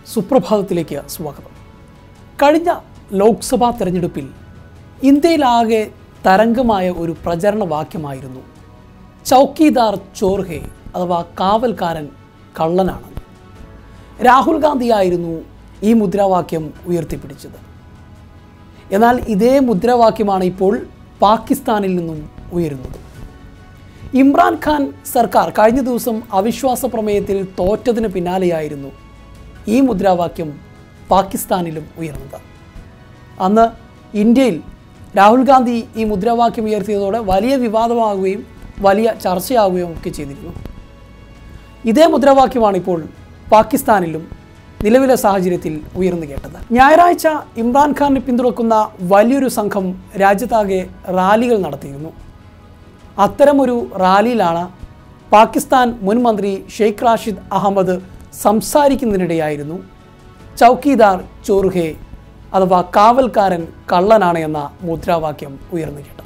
സുപ്രഭാതത്തിലേക്ക് സ്വാഗതം കഴിഞ്ഞ ലോക്സഭാ തെരഞ്ഞെടുപ്പിൽ ഇന്ത്യയിലാകെ തരംഗമായ ഒരു പ്രചരണ വാക്യമായിരുന്നു ചൗക്കീദാർ ചോർഹെ അഥവാ കാവൽക്കാരൻ കള്ളനാണ് രാഹുൽ ഗാന്ധിയായിരുന്നു ഈ മുദ്രാവാക്യം ഉയർത്തിപ്പിടിച്ചത് എന്നാൽ ഇതേ മുദ്രാവാക്യമാണ് ഇപ്പോൾ പാകിസ്ഥാനിൽ നിന്നും ഉയരുന്നത് ഇമ്രാൻഖാൻ സർക്കാർ കഴിഞ്ഞ ദിവസം അവിശ്വാസ പ്രമേയത്തിൽ തോറ്റതിന് പിന്നാലെയായിരുന്നു ഈ മുദ്രാവാക്യം പാകിസ്ഥാനിലും ഉയർന്നത് അന്ന് ഇന്ത്യയിൽ രാഹുൽ ഗാന്ധി ഈ മുദ്രാവാക്യം ഉയർത്തിയതോടെ വലിയ വിവാദമാകുകയും വലിയ ചർച്ചയാവുകയും ഒക്കെ ചെയ്തിരുന്നു ഇതേ മുദ്രാവാക്യമാണ് ഇപ്പോൾ പാകിസ്ഥാനിലും നിലവിലെ സാഹചര്യത്തിൽ ഉയർന്നു കേട്ടത് ഞായറാഴ്ച ഇമ്രാൻഖാനെ പിന്തുണക്കുന്ന വലിയൊരു സംഘം രാജ്യത്താകെ റാലികൾ നടത്തിയിരുന്നു അത്തരമൊരു റാലിയിലാണ് പാകിസ്ഥാൻ മുൻ മന്ത്രി ഷെയ്ഖ് റാഷിദ് അഹമ്മദ് സംസാരിക്കുന്നതിനിടെയായിരുന്നു ചൗക്കീദാർ ചോർഹെ അഥവാ കാവൽക്കാരൻ കള്ളനാണ് എന്ന മുദ്രാവാക്യം ഉയർന്നു കേട്ടത്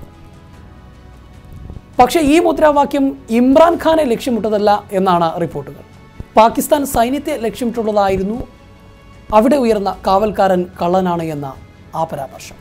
പക്ഷേ ഈ മുദ്രാവാക്യം ഇമ്രാൻഖാനെ ലക്ഷ്യമിട്ടതല്ല എന്നാണ് റിപ്പോർട്ടുകൾ പാകിസ്ഥാൻ സൈന്യത്തെ ലക്ഷ്യമിട്ടുള്ളതായിരുന്നു അവിടെ ഉയർന്ന കാവൽക്കാരൻ കള്ളനാണ് എന്ന ആ പരാമർശം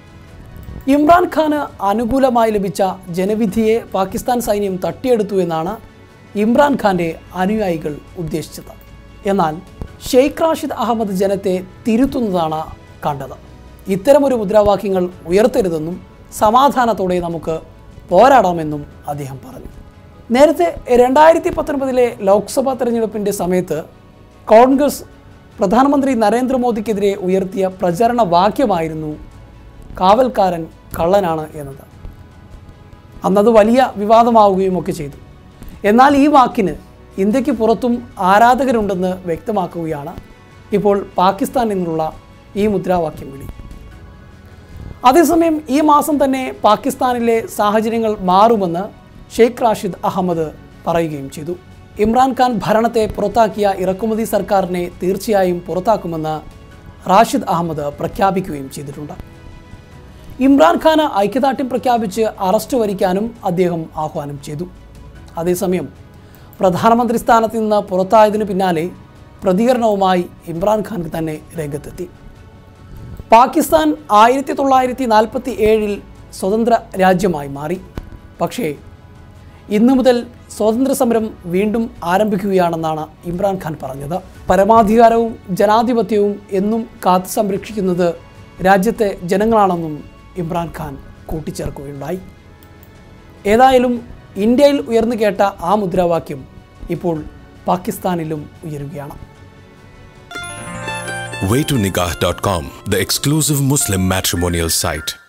ഇമ്രാൻഖാന് അനുകൂലമായി ലഭിച്ച ജനവിധിയെ പാകിസ്ഥാൻ സൈന്യം തട്ടിയെടുത്തു എന്നാണ് ഇമ്രാൻഖാൻ്റെ അനുയായികൾ ഉദ്ദേശിച്ചത് എന്നാൽ ഷെയ്ഖ് റാഷിദ് അഹമ്മദ് ജനത്തെ തിരുത്തുന്നതാണ് കണ്ടത് ഇത്തരമൊരു മുദ്രാവാക്യങ്ങൾ ഉയർത്തരുതെന്നും സമാധാനത്തോടെ നമുക്ക് പോരാടാമെന്നും അദ്ദേഹം പറഞ്ഞു നേരത്തെ രണ്ടായിരത്തി പത്തൊൻപതിലെ ലോക്സഭാ തെരഞ്ഞെടുപ്പിൻ്റെ സമയത്ത് കോൺഗ്രസ് പ്രധാനമന്ത്രി നരേന്ദ്രമോദിക്കെതിരെ ഉയർത്തിയ പ്രചരണ വാക്യമായിരുന്നു കാവൽക്കാരൻ കള്ളനാണ് എന്നത് അന്നത് വലിയ വിവാദമാവുകയും ഒക്കെ ചെയ്തു എന്നാൽ ഈ വാക്കിന് ഇന്ത്യക്ക് പുറത്തും ആരാധകരുണ്ടെന്ന് വ്യക്തമാക്കുകയാണ് ഇപ്പോൾ പാകിസ്ഥാനിൽ നിന്നുള്ള ഈ മുദ്രാവാക്യം വിളി അതേസമയം ഈ മാസം തന്നെ പാകിസ്ഥാനിലെ സാഹചര്യങ്ങൾ മാറുമെന്ന് ഷെയ്ഖ് റാഷിദ് അഹമ്മദ് പറയുകയും ചെയ്തു ഇമ്രാൻഖാൻ ഭരണത്തെ പുറത്താക്കിയ ഇറക്കുമതി സർക്കാരിനെ തീർച്ചയായും പുറത്താക്കുമെന്ന് റാഷിദ് അഹമ്മദ് പ്രഖ്യാപിക്കുകയും ചെയ്തിട്ടുണ്ട് ഇമ്രാൻഖാന് ഐക്യദാർഢ്യം പ്രഖ്യാപിച്ച് അറസ്റ്റ് വരിക്കാനും അദ്ദേഹം ആഹ്വാനം ചെയ്തു അതേസമയം പ്രധാനമന്ത്രി സ്ഥാനത്ത് നിന്ന് പുറത്തായതിനു പിന്നാലെ പ്രതികരണവുമായി ഇമ്രാൻഖാൻ തന്നെ രംഗത്തെത്തി പാകിസ്ഥാൻ ആയിരത്തി തൊള്ളായിരത്തി നാൽപ്പത്തി ഏഴിൽ സ്വതന്ത്ര രാജ്യമായി മാറി പക്ഷേ ഇന്നു മുതൽ സ്വാതന്ത്ര്യ സമരം വീണ്ടും ആരംഭിക്കുകയാണെന്നാണ് ഇമ്രാൻഖാൻ പറഞ്ഞത് പരമാധികാരവും ജനാധിപത്യവും എന്നും കാത്തു സംരക്ഷിക്കുന്നത് രാജ്യത്തെ ജനങ്ങളാണെന്നും ഇമ്രാൻഖാൻ കൂട്ടിച്ചേർക്കുകയുണ്ടായി ഏതായാലും ഇന്ത്യയിൽ ഉയർന്നു കേട്ട ആ മുദ്രാവാക്യം ഇപ്പോൾ പാകിസ്ഥാനിലും ഉയരുകയാണ് waytonikah.com, the exclusive Muslim matrimonial site.